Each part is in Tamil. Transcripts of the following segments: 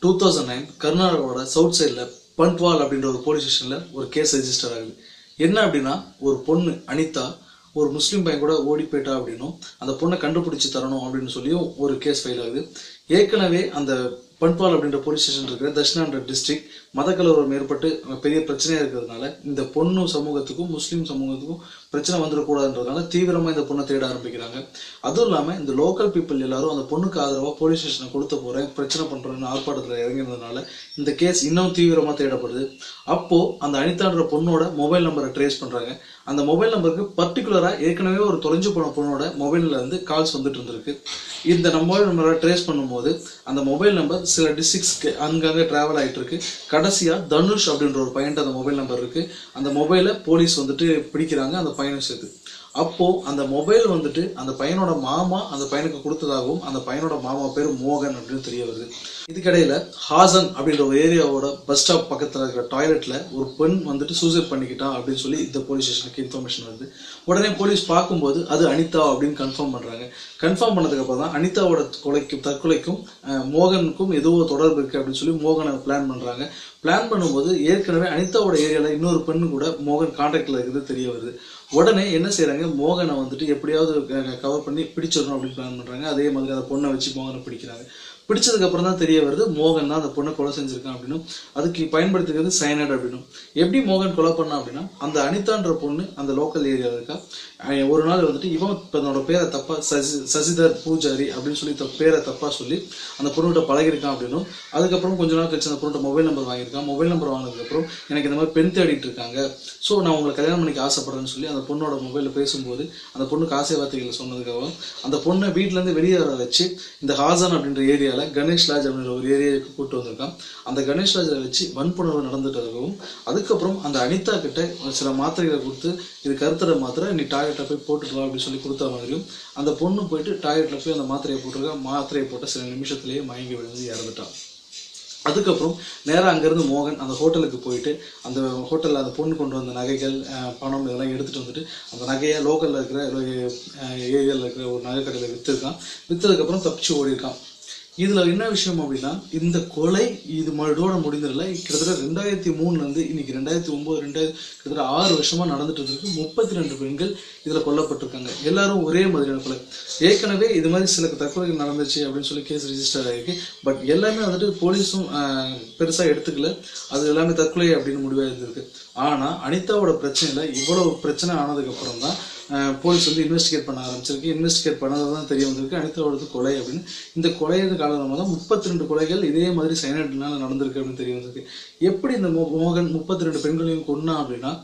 டூ தௌசண்ட் நைன் கர்நாடகாவோட சவுத் சைடில் பண்ட்வால் அப்படின்ற ஒரு போலீஸ் ஸ்டேஷனில் ஒரு கேஸ் ரெஜிஸ்டர் ஆகுது என்ன அப்படின்னா ஒரு பொண்ணு அனிதா ஒரு முஸ்லீம் பையன் கூட ஓடி போயிட்டா அப்படின்னும் அந்த பொண்ணை கண்டுபிடிச்சு தரணும் அப்படின்னு சொல்லியும் ஒரு கேஸ் ஃபைல் ஆகுது ஏற்கனவே அந்த பண்பால் அப்படின்ற போலீஸ் ஸ்டேஷன் இருக்கிற தட்சிணான்ற டிஸ்ட்ரிக்ட் மதக்கலவரம் ஏற்பட்டு பெரிய பிரச்சனையா இருக்கிறதுனால இந்த பொண்ணு சமூகத்துக்கும் முஸ்லீம் சமூகத்துக்கும் பிரச்சனை வந்துடக்கூடாதுன்றதுனால தீவிரமா இந்த பொண்ணை தேட ஆரம்பிக்கிறாங்க அதுவும் இல்லாம இந்த லோக்கல் பீப்புள் எல்லாரும் அந்த பொண்ணுக்கு ஆதரவா போலீஸ் ஸ்டேஷனை கொடுத்த போறேன் பிரச்சனை பண்றேன்னு ஆர்ப்பாட்டத்துல இறங்கினதுனால இந்த கேஸ் இன்னும் தீவிரமா தேடப்படுது அப்போ அந்த அனிதான்ற பொண்ணோட மொபைல் நம்பரை ட்ரேஸ் பண்றாங்க அந்த மொபைல் நம்பருக்கு பர்டிகுலரா ஏற்கனவே ஒரு தொலைஞ்சு போன பொண்ணோட மொபைல்ல இருந்து கால்ஸ் வந்துட்டு இருந்திருக்கு இந்த மொபைல் நம்பரை ட்ரேஸ் பண்ணும்போது அந்த மொபைல் நம்பர் சில டிஸ்ட்ரிக்ஸ்க்கு அங்கங்க டிராவல் ஆயிட்டு இருக்கு கடைசியா தனுஷ் அப்படின்ற ஒரு பையன்ட்ட அந்த மொபைல் நம்பர் இருக்கு அந்த மொபைலை போலீஸ் வந்துட்டு பிடிக்கிறாங்க அந்த பையனை சேர்த்து அப்போ அந்த மொபைல் வந்துட்டு அந்த பையனோட மாமா அந்த பையனுக்கு கொடுத்ததாகவும் அந்த பையனோட மாமா பேர் மோகன் அப்படின்னு தெரிய வருது இதுக்கிடையில ஹாசன் அப்படின்ற ஒரு ஏரியாவோட பஸ் ஸ்டாப் பக்கத்துல இருக்கிற டாய்லெட்ல ஒரு பெண் வந்துட்டு சூசைட் பண்ணிக்கிட்டான் அப்படின்னு சொல்லி இந்த போலீஸ் ஸ்டேஷனுக்கு இன்ஃபர்மேஷன் வருது உடனே போலீஸ் பார்க்கும்போது அது அனிதா அப்படின்னு கன்ஃபார்ம் பண்றாங்க கன்ஃபார்ம் பண்ணதுக்கு அப்புறம் தான் அனிதாவோட கொலைக்கும் தற்கொலைக்கும் அஹ், மோகனுக்கும் ஏதோ ஒரு தொடர்பு இருக்கு அப்படின்னு சொல்லி மோகனை பிளான் பண்றாங்க பிளான் பண்ணும்போது ஏற்கனவே அனிதாவோட ஏரியால இன்னொரு பெண்ணு கூட மோகன் கான்டாக்ட்ல இருக்குது தெரிய வருது உடனே என்ன செய்றாங்க மோகனை வந்துட்டு எப்படியாவது கவர் பண்ணி பிடிச்சிடணும் அப்படின்னு பிளான் பண்றாங்க அதே மாதிரி அந்த பொண்ணை வச்சு மோகனை பிடிக்கிறாங்க பிடிச்சதுக்கு அப்புறம் தான் தெரிய வருது மோகன் தான் அந்த பொண்ணை கொலை செஞ்சிருக்கான் அப்படின்னும் அதுக்கு பயன்படுத்துகிறது சைனட் அப்படின்னும் எப்படி மோகன் கொலை பண்ணா அப்படின்னா அந்த அனிதான்ற பொண்ணு அந்த லோக்கல் ஏரியாவில் இருக்கா அஹ் ஒரு நாள் வந்துட்டு இவன் தன்னோட பேரை தப்பா சசி சசிதர் பூஜாரி அப்படின்னு சொல்லி த- பேரை தப்பா சொல்லி அந்த பொண்ணுகிட்ட பழகிருக்கான் அப்படின்னும் அதுக்கப்புறம் கொஞ்ச நாள் கழிச்சு அந்த பொண்ணுகிட்ட மொபைல் நம்பர் வாங்கியிருக்கான் மொபைல் நம்பர் வாங்கினதுக்கப்புறம் எனக்கு இந்த மாதிரி பெண் தேடிட்டு இருக்காங்க ஸோ நான் உங்களை கல்யாணம் பண்ணிக்க ஆசைப்படுறேன்னு சொல்லி அந்த பொண்ணோட மொபைலில் பேசும்போது அந்த பொண்ணுக்கு ஆசை வார்த்தைகளை சொன்னதுக்கப்புறம் அந்த பொண்ணை வீட்டிலேருந்து வெளியே வர வச்சு இந்த ஹாசன் அப்படின்ற ஏரியாவில் கணேஷ் லாஜ் அப்படின்ற ஒரு ஏரியாவுக்கு கூட்டு வந்திருக்கான் அந்த கணேஷ் லாஜை வச்சு வன்புணர்வு நடந்துட்டதாகவும் அதுக்கப்புறம் அந்த அனிதா கிட்ட ஒரு சில மாத்திரைகளை கொடுத்து இது கருத்தடை மாத்திரை நீ டாய்லெட்டில் போய் போட்டுட்டு வா அப்படின்னு சொல்லி கொடுத்த மாதிரியும் அந்த பொண்ணு போயிட்டு டாய்லெட்டில் போய் அந்த மாத்திரையை போட்டிருக்கா மாத்திரையை போட்ட சில நிமிஷத்துலேயே மயங்கி விழுந்து இறந்துட்டான் அதுக்கப்புறம் நேரா அங்கேருந்து மோகன் அந்த ஹோட்டலுக்கு போயிட்டு அந்த ஹோட்டலில் அந்த பொண்ணு கொண்டு வந்த நகைகள் அஹ், பணம் இதெல்லாம் எடுத்துட்டு வந்துட்டு அந்த நகையை லோக்கலில் இருக்கிற ஏரியாவில் இருக்கிற ஒரு நகை கடையில் விற்றுருக்கான் விற்றதுக்கப்புறம் தப்பிச்சு ஓடி இருக்கான் இதுல என்ன விஷயம் அப்படின்னா இந்த கொலை இது இதோட முடிந்ததில்ல கிட்டத்தட்ட ரெண்டாயிரத்தி மூணுல இருந்து இன்னைக்கு ரெண்டாயிரத்தி ஒன்பது ரெண்டாயிரத்தி கிட்டத்தட்ட ஆறு வருஷமா நடந்துட்டு இருக்கு முப்பத்தி ரெண்டு பெண்கள் இதுல கொல்லப்பட்டிருக்காங்க எல்லாரும் ஒரே மாதிரியான கொலை ஏற்கனவே இது மாதிரி சில தற்கொலைகள் நடந்துச்சு அப்படின்னு சொல்லி கேஸ் ரெஜிஸ்டர் ஆயிருக்கு பட் எல்லாமே வந்துட்டு போலீஸும் ஆஹ், பெருசா எடுத்துக்கல அது எல்லாமே தற்கொலை அப்படின்னு முடிவாக இருந்திருக்கு ஆனா அனிதாவோட பிரச்சனையில இவ்வளவு பிரச்சனை ஆனதுக்கு அப்புறம் தான் ஆஹ், போலீஸ் வந்து இன்வெஸ்டிகேட் பண்ண ஆரம்பிச்சிருக்கு இன்வெஸ்டிகேட் பண்ணது தான் தெரிய வந்திருக்கு அனிதாவோடது கொலை அப்படின்னு இந்த கொலையின் காரணமாக தான் முப்பத்தி ரெண்டு கொலைகள் இதே மாதிரி சைனட்னால நடந்திருக்கு அப்படின்னு தெரிய வந்திருக்கு எப்படி இந்த மோ- மோகன் முப்பத்தி ரெண்டு பெண்களையும் கொன்னா அப்படின்னா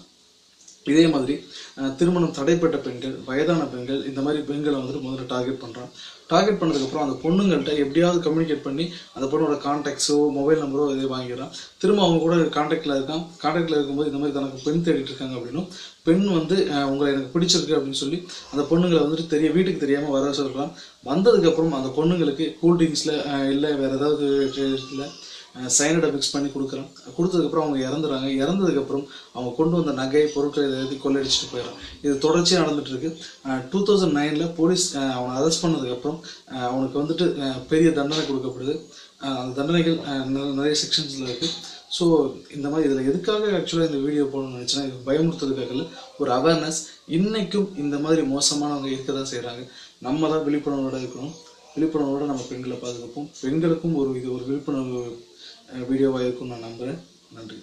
இதே மாதிரி அஹ், திருமணம் தடைப்பட்ட பெண்கள் வயதான பெண்கள் இந்த மாதிரி பெண்களை வந்துட்டு முதல்ல டார்கெட் பண்றான் டார்கெட் பண்ணதுக்கப்புறம் அந்த பொண்ணுங்கள்ட்ட எப்படியாவது கம்யூனிகேட் பண்ணி அந்த பொண்ணோட கான்டாக்ட்ஸோ மொபைல் நம்பரோ இதே வாங்கிடுறான் திரும்ப அவங்க கூட கான்டாக்ட்ல இருக்கான் கான்டாக்ட்ல இருக்கும்போது இந்த மாதிரி தனக்கு பெண் தேடிட்டு இருக்காங்க அப்படின்னும் பெண் வந்து அஹ், உங்களை எனக்கு பிடிச்சிருக்கு அப்படின்னு சொல்லி அந்த பொண்ணுங்களை வந்துட்டு தெரிய வீட்டுக்கு தெரியாம வர சொல்றான் வந்ததுக்கு அப்புறம் அந்த பொண்ணுங்களுக்கு கூல்ட்ரிங்க்ஸ்ல இல்லை வேற ஏதாவது இல்லை சைனடை மிக்ஸ் பண்ணி கொடுக்குறான் கொடுத்ததுக்கப்புறம் அவங்க இறந்துறாங்க இறந்ததுக்கப்புறம் அவங்க கொண்டு வந்த நகை பொருட்களை எல்லாத்தையும் கொள்ளையடிச்சிட்டு போயிடறான் இது தொடர்ச்சியாக நடந்துட்டு இருக்கு டூ தௌசண்ட் நைனில் போலீஸ் அஹ், அவனை அரெஸ்ட் பண்ணதுக்கப்புறம் அஹ், அவனுக்கு வந்துட்டு அஹ், பெரிய தண்டனை கொடுக்கப்படுது அஹ், அந்த தண்டனைகள் அஹ், நிற- நிறைய செக்ஷன்ஸில் இருக்குது ஸோ இந்த மாதிரி இதில் எதுக்காக ஆக்சுவலாக இந்த வீடியோ போடணும்னு நினச்சேன்னா இது பயமுறுத்துறதுக்காக இல்ல, ஒரு அவேர்னஸ் இன்னைக்கும் இந்த மாதிரி மோசமானவங்க இருக்க தான் செய்கிறாங்க நம்ம தான் விழிப்புணர்வோட இருக்கணும் விழிப்புணர்வோட நம்ம பெண்களை பாதுகாப்போம் பெண்களுக்கும் ஒரு இது ஒரு விழிப்புணர்வு வீடியோவாக இருக்கும்னு நான் நம்புகிறேன் நன்றி